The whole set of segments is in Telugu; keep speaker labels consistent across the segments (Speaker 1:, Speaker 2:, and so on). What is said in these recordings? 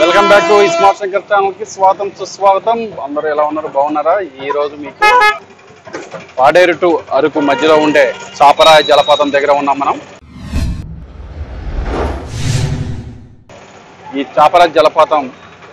Speaker 1: Welcome back to smart Shankar channel కి స్వాగతం సుస్వాగతం అందరూ ఎలా ఉన్నారు బాగున్నారా ఈ రోజు మీకు పాడేరు టు అరకు మధ్యలో ఉండే చాపరాయ జలపాతం దగ్గర ఉన్నాం మనం ఈ చాపరాయ జలపాతం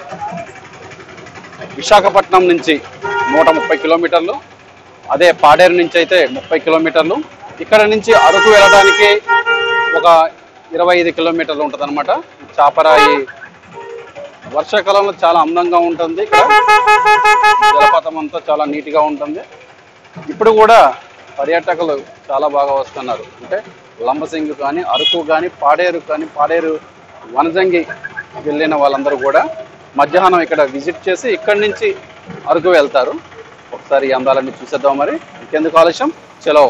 Speaker 1: విశాఖపట్నం నుంచి నూట ముప్పై కిలోమీటర్లు అదే పాడేరు నుంచి అయితే ముప్పై కిలోమీటర్లు ఇక్కడ నుంచి అరకు వెళ్ళడానికి ఒక ఇరవై ఐదు కిలోమీటర్లు ఉంటుంది అనమాట చాపరాయి వర్షాకాలంలో చాలా అందంగా ఉంటుంది ఇక్కడ జలపాతం అంతా చాలా నీట్గా ఉంటుంది ఇప్పుడు కూడా పర్యాటకులు చాలా బాగా వస్తున్నారు అంటే లంబసింగ్ కానీ అరకు కానీ పాడేరు కానీ పాడేరు వనజంగి వెళ్ళిన వాళ్ళందరూ కూడా మధ్యాహ్నం ఇక్కడ విజిట్ చేసి ఇక్కడి నుంచి అరకు వెళ్తారు ఒకసారి ఈ అందాలన్నీ చూసేద్దాం మరి ఇంకెందుకు ఆలస్యం చలో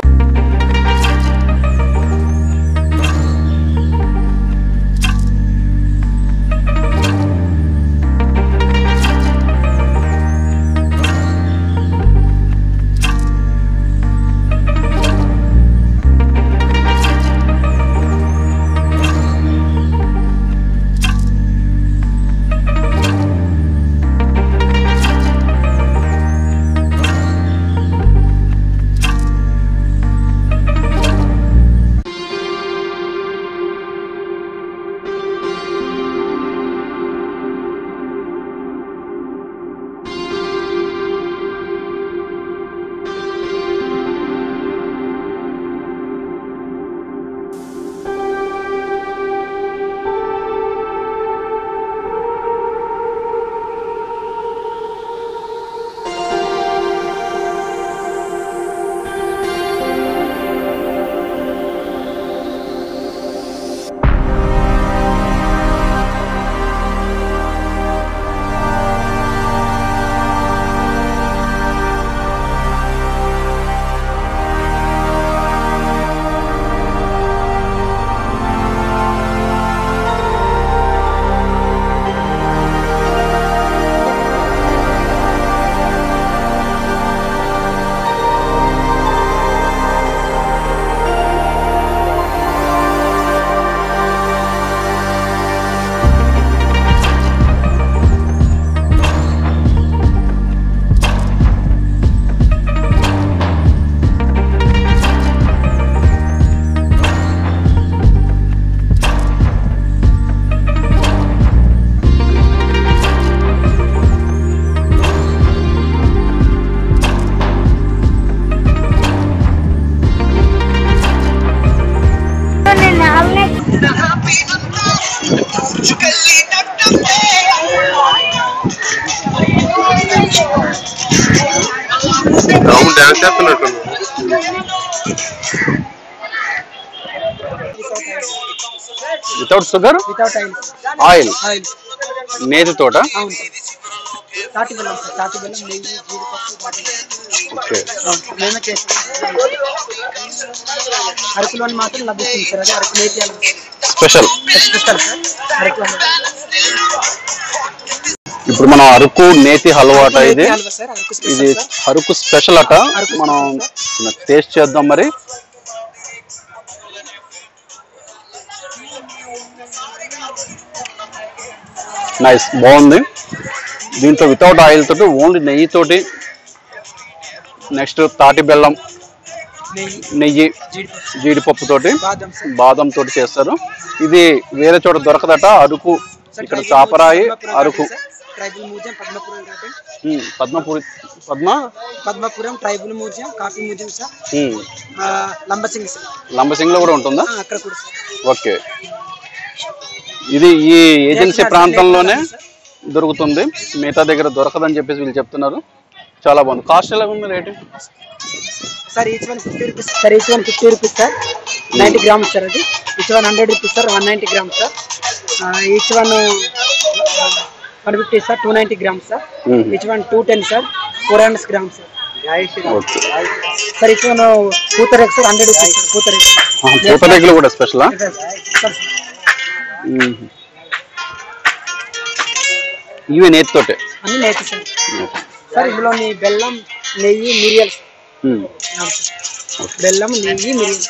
Speaker 2: నేను ఆమె
Speaker 3: అవును డాన్స్ చేస్తున్నట్టు
Speaker 1: without sugar
Speaker 4: without oil
Speaker 1: oil
Speaker 4: oil
Speaker 1: నేతి తోట
Speaker 4: అవును తాటి బెల్లం సార్ తాటి బెల్లం నెయ్యి జీడిపప్పు వాటి
Speaker 1: ఓకే
Speaker 4: అవును మేమే చేస్తాం అరకులోని మాత్రం లభిస్తుంది సార్ అది అరకు నేతి
Speaker 1: స్పెషల్
Speaker 4: స్పెషల్ సార్ అరకులో
Speaker 1: ఇప్పుడు మనం అరకు నేతి హల్వా అట ఇది
Speaker 4: హల్వా సార్ అరకు
Speaker 1: ఇది
Speaker 4: స్పెషల్ సార్
Speaker 1: అరకు స్పెషల్ అట
Speaker 4: అరకు
Speaker 1: మనం
Speaker 4: special,
Speaker 1: టేస్ట్ చేద్దాం మరి నైస్ బాగుంది దీంట్లో వితౌట్ ఆయిల్ తోటి ఓన్లీ నెయ్యి తోటి నెక్స్ట్ తాటి బెల్లం
Speaker 4: నెయ్యి
Speaker 1: నెయ్యి
Speaker 4: జీడిపప్పు
Speaker 1: జీడిపప్పు తోటి
Speaker 4: బాదం సార్
Speaker 1: బాదం తోటి చేస్తారు ఇది వేరే చోట దొరకదట అరకు
Speaker 4: సార్,
Speaker 1: ఇక్కడ
Speaker 4: tribal
Speaker 1: Chaparai
Speaker 4: Padmapuram
Speaker 1: Araku
Speaker 4: Ghat sir. Tribal museum Padmapuram Ghat
Speaker 1: um, Padmapuri Padma
Speaker 4: Padmapuram tribal museum coffee museum sir
Speaker 1: um,
Speaker 4: ఆ, లంబసింగి సార్
Speaker 1: లంబసింగ్ లో కూడా ఉంటుందా
Speaker 4: ఆ, అక్కడ కూడా సార్
Speaker 1: ఓకే ఇది ఈ ఏజెన్సీ ప్రాంతంలోనే దొరుకుతుంది మిగతా దగ్గర దొరకదని చెప్పేసి వీళ్ళు చెప్తున్నారు చాలా బాగుంది కాస్ట్ ఎలా ఉంది rate
Speaker 4: sir each one fifty rupees sir each one fifty rupees sir ninety grams sir అది each one hundred rupees sir one ninety grams sir each one one fifty sir two ninety grams sir
Speaker 1: hmm.
Speaker 4: Each one two ten sir four hundred grams sir
Speaker 1: okay
Speaker 4: sir each one pootharekulu sir hundred rupees sir pootharekulu
Speaker 1: pootharekulu కూడా స్పెషలా
Speaker 4: సార్
Speaker 1: ఇవి నేతితోటే
Speaker 4: అన్ని నేతి సార్ సార్ ఇందులోని బెల్లం నెయ్యి మిరియల్
Speaker 1: ఉమ్.
Speaker 4: బెల్లం నెయ్యి మిరియల్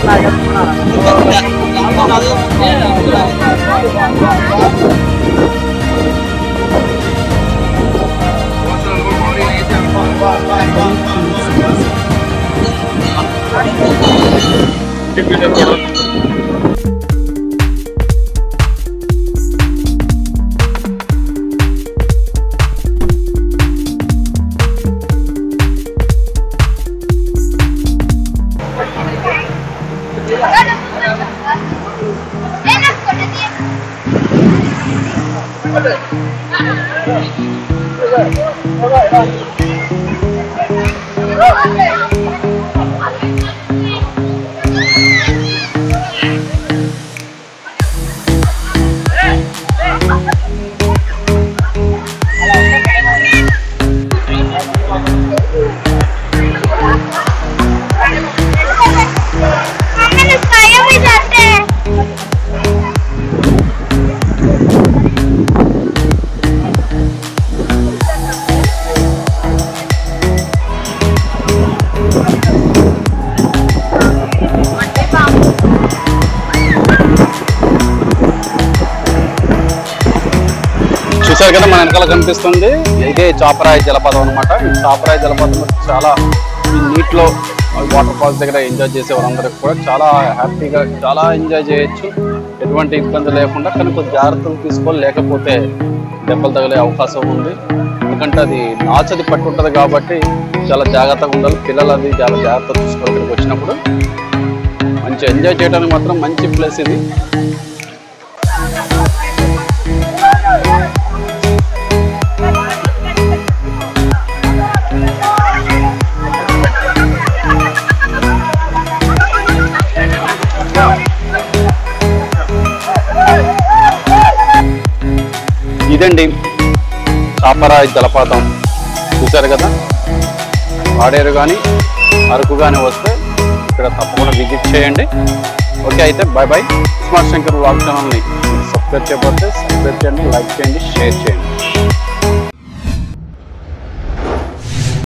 Speaker 2: మమ్మల్ని స్వయం ఇది అంటే
Speaker 1: చూసారు కదా మన వెనకాల కనిపిస్తుంది ఇదే చాపరాయి జలపాతం అనమాట ఈ చాపరాయి జలపాతం చాలా ఈ నీటిలో వాటర్ ఫాల్స్ దగ్గర ఎంజాయ్ చేసే వాళ్ళందరికీ కూడా చాలా హ్యాపీగా చాలా ఎంజాయ్ చేయొచ్చు ఎటువంటి ఇబ్బంది లేకుండా కానీ కొంచెం జాగ్రత్తలు తీసుకోవాలి లేకపోతే దెబ్బలు తగిలే అవకాశం ఉంది ఎందుకంటే అది నాచది పట్టి ఉంటుంది కాబట్టి చాలా జాగ్రత్తగా ఉండాలి పిల్లలు అది చాలా జాగ్రత్త చూసుకోవాలి ఇక్కడికి వచ్చినప్పుడు మంచి ఎంజాయ్ చేయడానికి మాత్రం మంచి ప్లేస్ ఇది ఇదండి చాపరాయి జలపాతం చూశారు కదా వాడేరు కానీ అరకు కానీ వస్తే ఇక్కడ తప్పకుండా విజిట్ చేయండి ఓకే అయితే bye bye smart Shankar vlog ఛానల్ని సబ్స్క్రైబ్ చేయకపోతే సబ్స్క్రైబ్ చేయండి లైక్ చేయండి షేర్ చేయండి